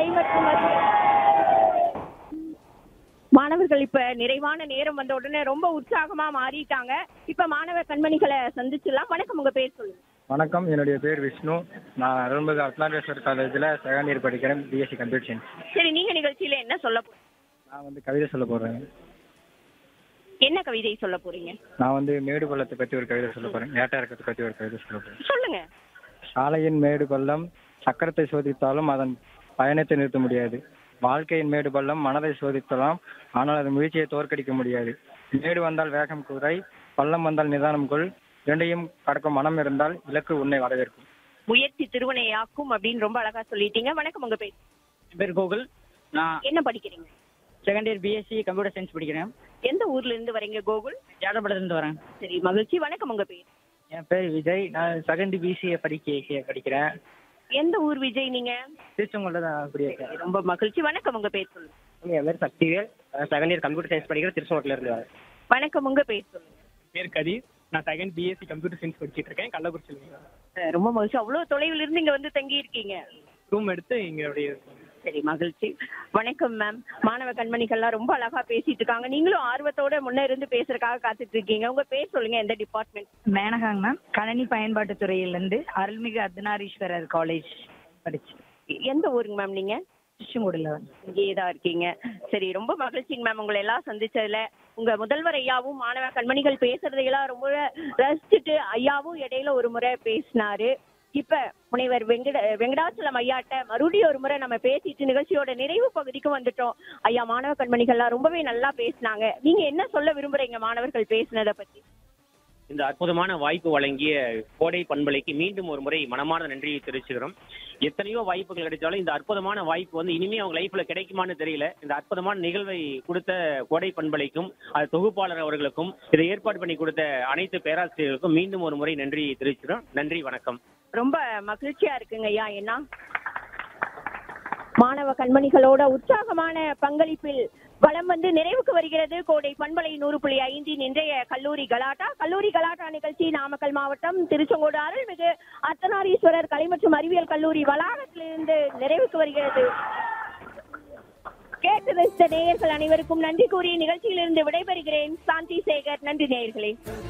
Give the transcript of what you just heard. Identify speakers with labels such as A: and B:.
A: கலை மற்றும் அறிவியல் மாணவர்கள் இப்ப நிறைவான நேரம் வந்த உடனே ரொம்ப உற்சாகமா மாறிட்டாங்க இப்ப மாணவ கண்மணிகளை சந்திச்சிடலாம் வணக்கம் உங்க பேர் சொல்லுங்க
B: வணக்கம் என்னுடைய பேர் விஷ்ணு நான் அருள்மிகு அட்லாண்டேஸ்வர் காலேஜில் செகண்ட் இயர் படிக்கிறேன் பிஎஸ்சி கம்ப்யூட்டர் சயின்ஸ்
A: சரி நீங்க நிகழ்ச்சியில என்ன சொல்ல போறீங்க
B: நான் வந்து கவிதை சொல்ல போகிறேன்
A: என்ன கவிதை சொல்ல போறீங்க
B: நான் வந்து மேடு பள்ளத்தை பற்றி ஒரு கவிதை சொல்ல போகிறேன் ஏட்டா இருக்கிறத பற்றி ஒரு கவிதை சொல்ல போகிறேன்
A: சொல்லுங்க
B: சாலையின் மேடு பள்ளம் சக்கரத்தை சோதித்தாலும் அதன் பயணத்தை நிறுத்த முடியாது வாழ்க்கையின் மேடு பள்ளம் மனதை சோதித்தலாம் ஆனால் அதன் முயற்சியை தோற்கடிக்க முடியாது மேடு வந்தால் வேகம் குறை பள்ளம் வந்தால் நிதானம் கொள் இரண்டையும் கடக்கும் மனம் இருந்தால் இலக்கு உன்னை வரவேற்கும்
A: முயற்சி திருவினையாக்கும் அப்படின்னு ரொம்ப அழகா சொல்லிட்டீங்க வணக்கம் உங்க பேர்
C: என் பேர் கோகுல் நான்
A: என்ன படிக்கிறீங்க
C: second year B Sc computer science படிக்கிறேன்
A: எந்த ஊர்ல இருந்து வரீங்க கோகுல்
C: ஜாடப்படத்துலேருந்து வரேன்
A: சரி மகிழ்ச்சி வணக்கம் உங்க பேர்
C: என் பேர் விஜய் நான் செகண்ட் பிசிஏ படிக்க படிக்கிறேன்
A: எந்த ஊர் விஜய் நீங்க
C: திருச்செங்கோல்ல தான் குடியிருக்கேன்
A: ரொம்ப மகிழ்ச்சி வணக்கம் உங்க பேர் சொல்லுங்க
C: என் பேர் Sakthivel second year computer science படிக்கிறேன் திருச்செங்கோட்டில் இருந்து வரேன்
A: வணக்கம் உங்க பேர் சொல்லுங்க
D: பேர் கதீர் நான் செகண்ட் பிஎஸ்சி கம்ப்யூட்டர் சயின்ஸ் படிச்சிட்டு இருக்கேன் கள்ளக்குறிச்சியில்
A: அஹ் ரொம்ப மகிழ்ச்சி அவ்வளவு தொலைவில் இருந்து இங்க வந்து தங்கி இருக்கீங்க
D: ரூம் எடுத்து இங்கே அப்படியே
A: சரி மகிழ்ச்சி வணக்கம் மேம் மாணவ கண்மணிகள்லாம் ரொம்ப அழகா பேசிட்டு இருக்காங்க நீங்களும் ஆர்வத்தோட முன்ன இருந்து பேசுறதுக்காக காத்துட்டு இருக்கீங்க உங்க பேர் சொல்லுங்க எந்த டிபார்ட்மெண்ட்
E: மேனகாங்க மேம் கணனி பயன்பாட்டு துறையிலேருந்து அருள்மிகு அர்த்தநாரீஸ்வரர் காலேஜ் படிச்சு
A: எந்த ஊருங்க மேம் நீங்க
E: திருச்செங்கோடில்
A: இங்கேயே தான் இருக்கீங்க சரி ரொம்ப மகிழ்ச்சிங்க மேம் உங்களை எல்லாம் சந்திச்சதுல உங்க முதல்வர் ஐயாவும் மாணவ கண்மணிகள் பேசுறதையெல்லாம் ரொம்ப ரசிச்சுட்டு ஐயாவும் இடையில ஒரு முறை பேசினாரு இப்ப முனைவர் வெங்கட வெங்கடாச்சலம் ஐயாட்ட மறுபடியும் ஒரு முறை நம்ம பேசிட்டு நிகழ்ச்சியோட நிறைவு பகுதிக்கு வந்துட்டோம் ஐயா மாணவ கண்மணிகள்லாம் ரொம்பவே நல்லா பேசினாங்க நீங்க என்ன சொல்ல விரும்புறீங்க மாணவர்கள் பேசினதை பத்தி
F: இந்த அற்புதமான வாய்ப்பு வழங்கிய கோடை பண்பலைக்கு மீண்டும் ஒரு முறை மனமான நன்றியை தெரிவிச்சுக்கிறோம் எத்தனையோ வாய்ப்புகள் கிடைச்சாலும் இந்த அற்புதமான வாய்ப்பு வந்து இனிமே அவங்க லைஃப்ல கிடைக்குமான்னு தெரியல இந்த அற்புதமான நிகழ்வை கொடுத்த கோடை பண்பலைக்கும் அது தொகுப்பாளர் அவர்களுக்கும் இதை ஏற்பாடு பண்ணி கொடுத்த அனைத்து பேராசிரியர்களுக்கும் மீண்டும் ஒரு முறை நன்றி தெரிவிச்சுக்கிறோம் நன்றி வணக்கம்
A: ரொம்ப மகிழ்ச்சியா இருக்குங்க ஐயா ஏன்னா மாணவ கண்மணிகளோட உற்சாகமான பங்களிப்பில் வலம் வந்து நிறைவுக்கு வருகிறது கோடை பண்பலை நூறு புள்ளி ஐந்தின் இன்றைய கல்லூரி கலாட்டா கல்லூரி கலாட்டா நிகழ்ச்சி நாமக்கல் மாவட்டம் திருச்செங்கோடு அருள்மிகு அர்த்தநாரீஸ்வரர் கலை மற்றும் அறிவியல் கல்லூரி வளாகத்திலிருந்து நிறைவுக்கு வருகிறது கேட்டு ரசித்த நேயர்கள் அனைவருக்கும் நன்றி கூறி நிகழ்ச்சியிலிருந்து விடைபெறுகிறேன் சாந்தி சேகர் நன்றி நேயர்களே